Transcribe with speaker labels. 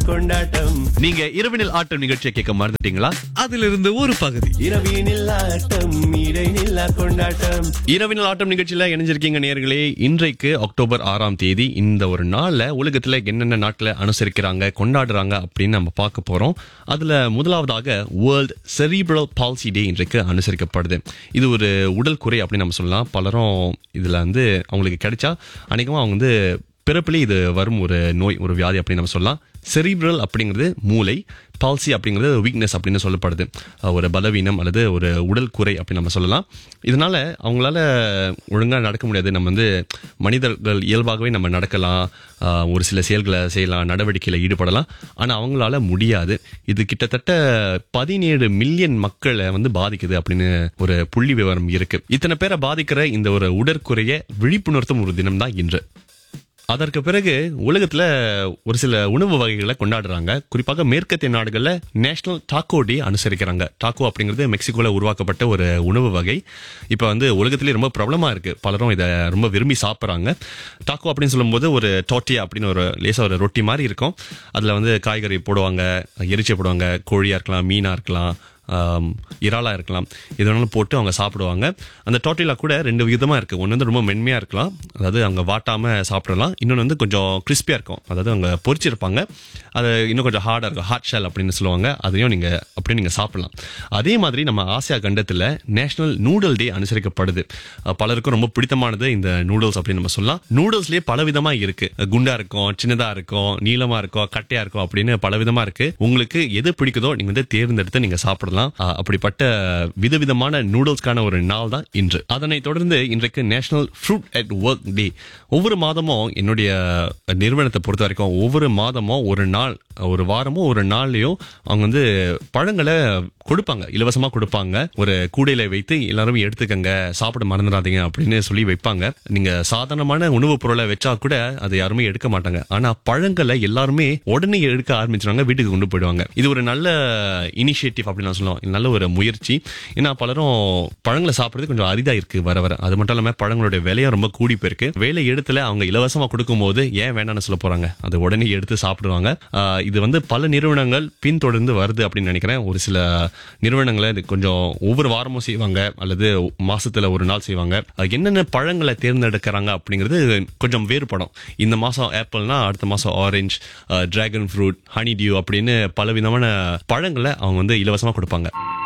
Speaker 1: கொண்டாட்டம்
Speaker 2: நீங்க இரவினில் ஆட்டம் நிகழ்ச்சியை கேட்க மறந்துட்டீங்களா
Speaker 3: அதிலிருந்து ஒரு பகுதி
Speaker 1: இரவினில் ஆட்டம் இடைநில்லா கொண்டாட்டம்
Speaker 2: இரவினில் ஆட்டம் நிகழ்ச்சியில இணைஞ்சிருக்கீங்க நேர்களே இன்றைக்கு அக்டோபர் ஆறாம் தேதி இந்த ஒரு நாள்ல உலகத்துல என்னென்ன நாட்டுல அனுசரிக்கிறாங்க கொண்டாடுறாங்க அப்படின்னு நம்ம பார்க்க போறோம் அதுல முதலாவதாக வேர்ல்ட் செரிப்ரல் பால்சி டே இன்றைக்கு அனுசரிக்கப்படுது இது ஒரு உடல் குறை அப்படின்னு நம்ம சொல்லலாம் பலரும் இதுல வந்து அவங்களுக்கு கிடைச்சா அநேகமா அவங்க வந்து பிறப்பிலே இது வரும் ஒரு நோய் ஒரு வியாதி அப்படின்னு நம்ம சொல்லலாம் செரிப்ரல் அப்படிங்கிறது மூளை பால்சி அப்படிங்கிறது வீக்னஸ் அப்படின்னு சொல்லப்படுது அஹ் ஒரு பலவீனம் அல்லது ஒரு உடல் குறை அப்படின்னு நம்ம சொல்லலாம் இதனால அவங்களால ஒழுங்காக நடக்க முடியாது நம்ம வந்து மனிதர்கள் இயல்பாகவே நம்ம நடக்கலாம் அஹ் ஒரு சில செயல்களை செய்யலாம் நடவடிக்கையில் ஈடுபடலாம் ஆனால் அவங்களால முடியாது இது கிட்டத்தட்ட பதினேழு மில்லியன் மக்களை வந்து பாதிக்குது அப்படின்னு ஒரு புள்ளி விவரம் இருக்கு இத்தனை பேரை பாதிக்கிற இந்த ஒரு உடற்குறைய விழிப்புணர்த்தும் ஒரு தினம் தான் இன்று அதற்கு பிறகு உலகத்துல ஒரு சில உணவு வகைகளை கொண்டாடுறாங்க குறிப்பாக மேற்கத்திய நாடுகள்ல நேஷனல் டாக்கோ டே அனுசரிக்கிறாங்க டாக்கோ அப்படிங்கிறது மெக்சிகோல உருவாக்கப்பட்ட ஒரு உணவு வகை இப்போ வந்து உலகத்திலே ரொம்ப பிரபலமா இருக்கு பலரும் இதை ரொம்ப விரும்பி சாப்பிட்றாங்க டாக்கோ அப்படின்னு சொல்லும்போது ஒரு டோட்டியா அப்படின்னு ஒரு லேசா ஒரு ரொட்டி மாதிரி இருக்கும் அதுல வந்து காய்கறி போடுவாங்க எரிச்சை போடுவாங்க கோழியா இருக்கலாம் மீனா இருக்கலாம் ஆம், இறாலா இருக்கலாம் இது வேணாலும் போட்டு அவங்க சாப்பிடுவாங்க அந்த டோட்டிலா கூட ரெண்டு விதமா இருக்கு ஒன்று வந்து ரொம்ப மென்மையா இருக்கலாம் அதாவது அவங்க வாட்டாம சாப்பிடலாம் இன்னொன்று வந்து கொஞ்சம் கிறிஸ்பியா இருக்கும் அதாவது அவங்க பொரிச்சிருப்பாங்க அது இன்னும் கொஞ்சம் ஹார்டா இருக்கும் ஹார்ட் ஷெல் அப்படின்னு சொல்லுவாங்க அதையும் நீங்க அப்படியே நீங்க சாப்பிடலாம் அதே மாதிரி நம்ம ஆசியா கண்டத்துல நேஷனல் நூடல் டே அனுசரிக்கப்படுது அஹ், பலருக்கும் ரொம்ப பிடித்தமானது இந்த நூடுல்ஸ் அப்படின்னு நம்ம சொல்லலாம் நூடுல்ஸ்லயே பல விதமா இருக்கு குண்டா இருக்கும் சின்னதா இருக்கும் நீளமா இருக்கும் கட்டையா இருக்கும் அப்படின்னு பல விதமா இருக்கு உங்களுக்கு எது பிடிக்குதோ நீங்க வந்து தேர்ந்தெடுத்து நீங்க சாப்பிடலாம் அஹ், அப்படிப்பட்ட விதவிதமான நூடுல்ஸ்க்கான ஒரு நாள் தான் இன்று அதனைத் தொடர்ந்து இன்றைக்கு national fruit at work day ஒவ்வொரு மாதமும் என்னுடைய நிறுவனத்தை பொறுத்த வரைக்கும் ஒவ்வொரு மாதமும் ஒரு நாள் ஒரு வாரமும் ஒரு நாள்லயும் அவங்க வந்து பழங்களை கொடுப்பாங்க இலவசமா கொடுப்பாங்க ஒரு கூடையில வைத்து எல்லாரும் எடுத்துக்கங்க சாப்பிட மறந்துடாதீங்க அப்படின்னு சொல்லி வைப்பாங்க நீங்க சாதாரணமான உணவுப் பொருளை வச்சா கூட அதை யாருமே எடுக்க மாட்டாங்க ஆனா பழங்களை எல்லாருமே உடனே எடுக்க ஆரம்பிச்சிருவாங்க வீட்டுக்கு கொண்டு போயிடுவாங்க இது ஒரு நல்ல இனிஷியேட்டிவ் அப்படின்னு நான் சொல்லுவோம் இது நல்ல ஒரு முயற்சி ஏன்னா பலரும் பழங்களை சாப்பிடுறது கொஞ்சம் அரிதா இருக்கு வர வர அது மட்டும் இல்லாம பழங்களுடைய விலையும் ரொம்ப கூடி போயிருக்கு வேலை இடத்துல அவங்க இலவசமா கொடுக்கும்போது ஏன் வேண்டாம்னு சொல்ல போறாங்க அதை உடனே எடுத்து சாப்பிடுவாங்க ஆஹ் இது வந்து பல நிறுவனங்கள் பின்தொடர்ந்து வருது அப்படின்னு நினைக்கிறேன் ஒரு சில நிறுவனங்களை இது கொஞ்சம் ஒவ்வொரு வாரமும் செய்வாங்க அல்லது மாசத்துல ஒரு நாள் செய்வாங்க அது என்னென்ன பழங்களை தேர்ந்தெடுக்கிறாங்க அப்படிங்கிறது கொஞ்சம் வேறுபடும் இந்த மாசம் ஆப்பிள்னா அடுத்த மாசம் orange dragon fruit honeydew அப்படின்னு பல விதமான பழங்களை அவங்க வந்து இலவசமா கொடுப்பாங்க